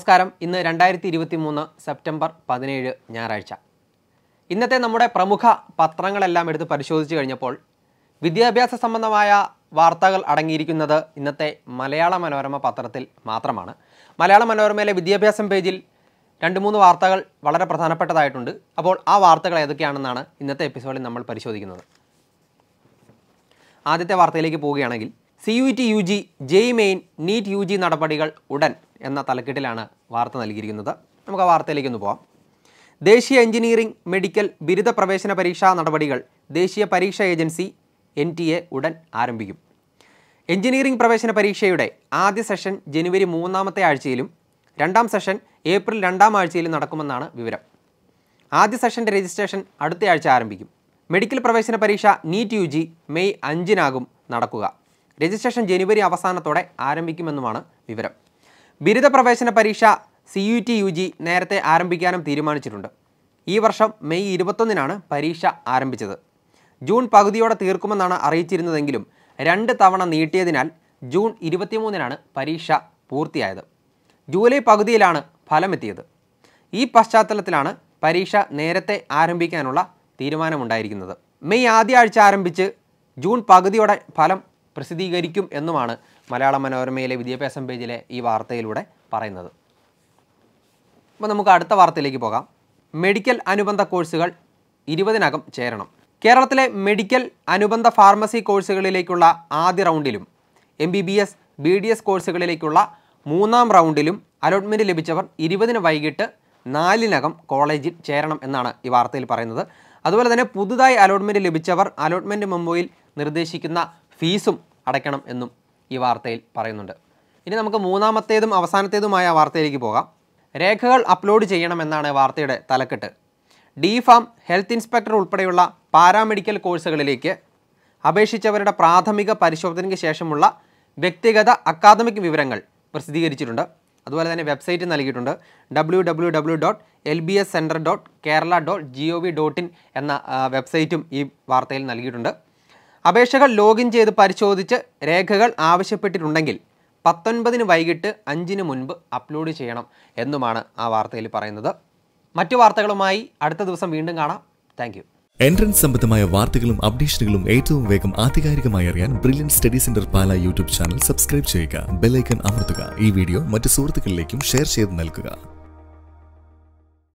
നമസ്കാരം ഇന്ന് രണ്ടായിരത്തി ഇരുപത്തി മൂന്ന് സെപ്റ്റംബർ പതിനേഴ് ഞായറാഴ്ച ഇന്നത്തെ നമ്മുടെ പ്രമുഖ പത്രങ്ങളെല്ലാം എടുത്ത് പരിശോധിച്ച് കഴിഞ്ഞപ്പോൾ വിദ്യാഭ്യാസ സംബന്ധമായ വാർത്തകൾ അടങ്ങിയിരിക്കുന്നത് ഇന്നത്തെ മലയാള മനോരമ പത്രത്തിൽ മാത്രമാണ് മലയാള മനോരമയിലെ വിദ്യാഭ്യാസം പേജിൽ രണ്ട് മൂന്ന് വാർത്തകൾ വളരെ പ്രധാനപ്പെട്ടതായിട്ടുണ്ട് അപ്പോൾ ആ വാർത്തകൾ ഏതൊക്കെയാണെന്നാണ് ഇന്നത്തെ എപ്പിസോഡിൽ നമ്മൾ പരിശോധിക്കുന്നത് ആദ്യത്തെ വാർത്തയിലേക്ക് പോവുകയാണെങ്കിൽ C U T U G JEE main NEET U G നടപടികൾ ഉടൻ എന്ന തലക്കെട്ടിലാണ് വാർത്ത നൽകിയിരിക്കുന്നത് നമുക്ക് ആ വാർത്തയിലേക്ക് ഒന്ന് പോവാം ദേശീയ എഞ്ചിനീയറിംഗ് മെഡിക്കൽ ബിരുദ പ്രവേശന പരീക്ഷാ നടപടികൾ ദേശീയ പരീക്ഷാ ഏജൻസി എൻ ടി എ ഉടൻ ആരംഭിക്കും എഞ്ചിനീയറിംഗ് പ്രവേശന പരീക്ഷയുടെ ആദ്യ സെഷൻ ജനുവരി മൂന്നാമത്തെ ആഴ്ചയിലും രണ്ടാം സെഷൻ ഏപ്രിൽ രണ്ടാം ആഴ്ചയിലും നടക്കുമെന്നാണ് വിവരം ആദ്യ സെഷൻ്റെ രജിസ്ട്രേഷൻ അടുത്തയാഴ്ച ആരംഭിക്കും മെഡിക്കൽ പ്രവേശന പരീക്ഷ നീറ്റ് യു ജി മെയ് അഞ്ചിനാകും നടക്കുക രജിസ്ട്രേഷൻ ജനുവരി അവസാനത്തോടെ ആരംഭിക്കുമെന്നുമാണ് വിവരം ബിരുദ പ്രവേശന പരീക്ഷ C U T U G നേരത്തെ ആരംഭിക്കാനും തീരുമാനിച്ചിട്ടുണ്ട് ഈ വർഷം മെയ് ഇരുപത്തൊന്നിനാണ് പരീക്ഷ ആരംഭിച്ചത് ജൂൺ പകുതിയോടെ തീർക്കുമെന്നാണ് അറിയിച്ചിരുന്നതെങ്കിലും രണ്ട് തവണ നീട്ടിയതിനാൽ ജൂൺ ഇരുപത്തിമൂന്നിനാണ് പരീക്ഷ പൂർത്തിയായത് ജൂലൈ പകുതിയിലാണ് ഫലമെത്തിയത് ഈ പശ്ചാത്തലത്തിലാണ് പരീക്ഷ നേരത്തെ ആരംഭിക്കാനുള്ള തീരുമാനമുണ്ടായിരിക്കുന്നത് മെയ് ആദ്യ ആഴ്ച ആരംഭിച്ച് ജൂൺ പകുതിയോടെ ഫലം പ്രസിദ്ധീകരിക്കും എന്നുമാണ് മലയാള മനോരമയിലെ വിദ്യാഭ്യാസം പേജിലെ ഈ വാർത്തയിലൂടെ പറയുന്നത് അപ്പോൾ നമുക്ക് അടുത്ത വാർത്തയിലേക്ക് പോകാം മെഡിക്കൽ അനുബന്ധ കോഴ്സുകൾ ഇരുപതിനകം ചേരണം കേരളത്തിലെ മെഡിക്കൽ അനുബന്ധ ഫാർമസി കോഴ്സുകളിലേക്കുള്ള ആദ്യ റൗണ്ടിലും M B B S B D S കോഴ്സുകളിലേക്കുള്ള മൂന്നാം റൗണ്ടിലും അലോട്ട്മെൻറ്റ് ലഭിച്ചവർ ഇരുപതിന് വൈകിട്ട് നാലിനകം കോളേജിൽ ചേരണം എന്നാണ് ഈ വാർത്തയിൽ പറയുന്നത് അതുപോലെ തന്നെ പുതുതായി അലോട്ട്മെൻറ്റ് ലഭിച്ചവർ അലോട്ട്മെൻറ്റ് മെമ്മോയിൽ നിർദ്ദേശിക്കുന്ന ഫീസും അടയ്ക്കണം എന്നും ഈ വാർത്തയിൽ പറയുന്നുണ്ട് ഇനി നമുക്ക് മൂന്നാമത്തേതും അവസാനത്തേതുമായ വാർത്തയിലേക്ക് പോകാം രേഖകൾ അപ്ലോഡ് ചെയ്യണമെന്നാണ് വാർത്തയുടെ തലക്കെട്ട് ഡി ഫാം ഹെൽത്ത് ഇൻസ്പെക്ടർ ഉൾപ്പെടെയുള്ള പാരാമെഡിക്കൽ കോഴ്സുകളിലേക്ക് അപേക്ഷിച്ചവരുടെ പ്രാഥമിക പരിശോധനയ്ക്ക് ശേഷമുള്ള വ്യക്തിഗത അക്കാദമിക് വിവരങ്ങൾ പ്രസിദ്ധീകരിച്ചിട്ടുണ്ട് അതുപോലെ തന്നെ വെബ്സൈറ്റ് നൽകിയിട്ടുണ്ട് W W W dot L B S centre dot Kerala dot G O V dot in എന്ന ആ, വെബ്സൈറ്റും ഈ വാർത്തയിൽ നൽകിയിട്ടുണ്ട് അപേക്ഷകൾ ലോഗിൻ ചെയ്ത് പരിശോധിച്ച് രേഖകൾ ആവശ്യപ്പെട്ടിട്ടുണ്ടെങ്കിൽ പത്തൊൻപതിന് വൈകിട്ട് അഞ്ചിന് മുൻപ് അപ്ലോഡ് ചെയ്യണം എന്നുമാണ് ആ വാർത്തയിൽ പറയുന്നത് മറ്റു വാർത്തകളുമായി അടുത്ത ദിവസം വീണ്ടും കാണാം താങ്ക് എൻട്രൻസ് സംബന്ധമായ വാർത്തകളും അപ്ഡേഷനുകളും ഏറ്റവും വേഗം ആധികാരികമായി അറിയാൻ brilliant study centre Pala YouTube channel subscribe ചെയ്യുക ബെല്ലൈക്കൺ അമർത്തുക ഈ വീഡിയോ മറ്റ് സുഹൃത്തുക്കളിലേക്കും ഷെയർ ചെയ്ത് നൽകുക